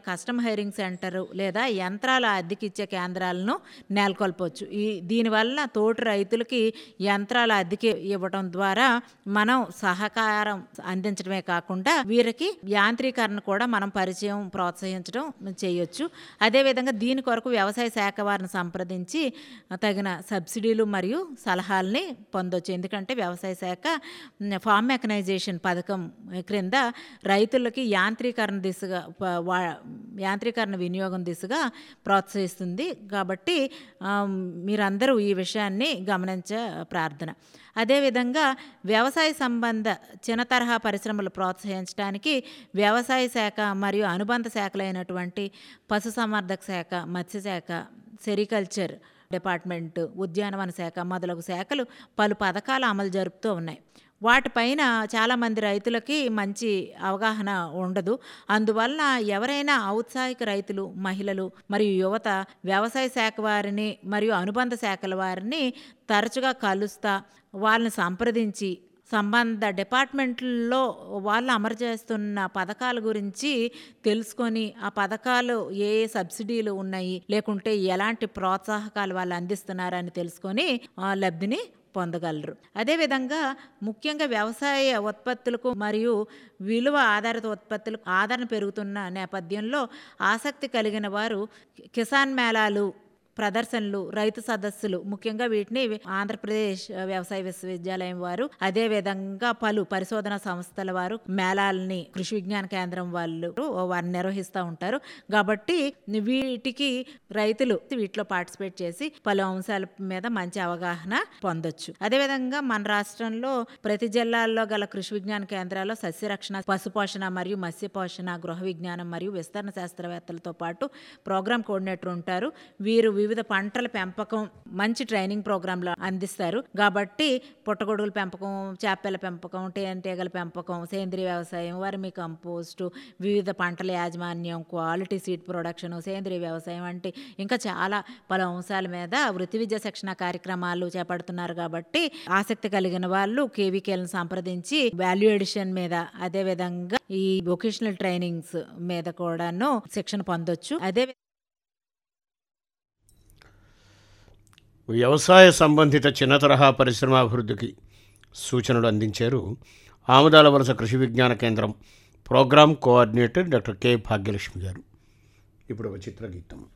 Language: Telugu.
కస్టమ్ హైరింగ్ సెంటర్ లేదా యంత్రాల అద్దెకిచ్చే కేంద్రాలను నెలకొల్పవచ్చు ఈ దీనివల్ల తోటి రైతులకి యంత్రాల అద్దెకి ఇవ్వడం ద్వారా మనం సహకారం అందించడమే కాకుండా వీరికి యాంత్రీకరణ కూడా మనం పరిచయం ప్రోత్సహించడం చేయొచ్చు అదేవిధంగా దీని కొరకు వ్యవసాయ శాఖ వారిని సంప్రదించి తగిన సబ్సిడీలు మరియు సలహాలని పొందొచ్చు ఎందుకంటే వ్యవసాయ శాఖ మ్, ఫార్మ్ మెకనైజేషన్ పథకం క్రింద రైతులకి యాంత్రీకరణ దిశగా ప- వా- యాంత్రీకరణ వినియోగం దిశగా ప్రోత్సహిస్తుంది కాబట్టి ఆమ్, మీరందరూ ఈ విషయాన్ని గమనించ ప్రార్థన అదేవిధంగా వ్యవసాయ సంబంధ చిన్న తరహా పరిశ్రమలు ప్రోత్సహించడానికి వ్యవసాయ శాఖ మరియు అనుబంధ శాఖలైనటువంటి పశుసంవర్ధక శాఖ మత్స్యశాఖ సెరికల్చర్ డిపార్ట్మెంట్ ఉద్యానవన శాఖ మొదలగు శాఖలు పలు పథకాలు అమలు జరుపుతూ ఉన్నాయి వాటిపైన చాలామంది రైతులకి మంచి అవగాహన ఉండదు అందువలన ఎవరైనా ఔత్సాహిక రైతులు మహిళలు మరియు యువత వ్యవసాయ శాఖ వారిని మరియు అనుబంధ శాఖల వారిని తరచుగా కలుస్తా వాళ్ళని సంప్రదించి సంబంధ డిపార్ట్మెంట్లలో వాళ్ళు అమలు చేస్తున్న పథకాల గురించి తెలుసుకొని ఆ పథకాలు ఏ ఏ సబ్సిడీలు ఉన్నాయి లేకుంటే ఎలాంటి ప్రోత్సాహకాలు వాళ్ళు అందిస్తున్నారని తెలుసుకొని ఆ లబ్ధిని పొందగలరు అదేవిధంగా ముఖ్యంగా వ్యవసాయ ఉత్పత్తులకు మరియు విలువ ఆధారిత ఉత్పత్తులకు ఆదరణ పెరుగుతున్న నేపథ్యంలో ఆసక్తి కలిగిన వారు కిసాన్ మేళాలు ప్రదర్శనలు రైతు సదస్సులు ముఖ్యంగా వీటిని ఆంధ్రప్రదేశ్ వ్యవసాయ విశ్వవిద్యాలయం వారు అదే విధంగా పలు పరిశోధన సంస్థల వారు మేళాలని కృషి విజ్ఞాన కేంద్రం వాళ్ళు వారిని నిర్వహిస్తూ ఉంటారు కాబట్టి వీటికి రైతులు వీటిలో పార్టిసిపేట్ చేసి పలు అంశాల మీద మంచి అవగాహన పొందొచ్చు అదేవిధంగా మన రాష్ట్రంలో ప్రతి జిల్లాల్లో గల కృషి విజ్ఞాన కేంద్రాల్లో సస్యరక్షణ పశుపోషణ మరియు మత్స్య పోషణ గృహ విజ్ఞానం మరియు విస్తరణ శాస్త్రవేత్తలతో పాటు ప్రోగ్రామ్ కోఆర్డినేటర్ ఉంటారు వీరు వివిధ పంటల పెంపకం మంచి ట్రైనింగ్ ప్రోగ్రాంలు అందిస్తారు కాబట్టి పుట్టగొడుగుల పెంపకం చేపల పెంపకం తేనెటీగల పెంపకం సేంద్రీయ వ్యవసాయం వర్మి కంపోస్ట్ వివిధ పంటల యాజమాన్యం క్వాలిటీ సీడ్ ప్రొడక్షన్ సేంద్రీయ వ్యవసాయం వంటి ఇంకా చాలా పలు అంశాల మీద వృత్తి విద్యా శిక్షణ కార్యక్రమాలు చేపడుతున్నారు కాబట్టి ఆసక్తి కలిగిన వాళ్ళు కేవీకేలను సంప్రదించి వాల్యూ ఎడిషన్ మీద అదే విధంగా ఈ వొకేషనల్ ట్రైనింగ్స్ మీద కూడాను శిక్షణ పొందొచ్చు అదే వ్యవసాయ సంబంధిత చిన్న తరహా పరిశ్రమాభివృద్ధికి సూచనలు అందించారు ఆముదాల వలస Krishi Vigyan Kendra program coordinator doctor K Bhagyalakshmi garu ఇప్పుడు ఒక చిత్రగీతం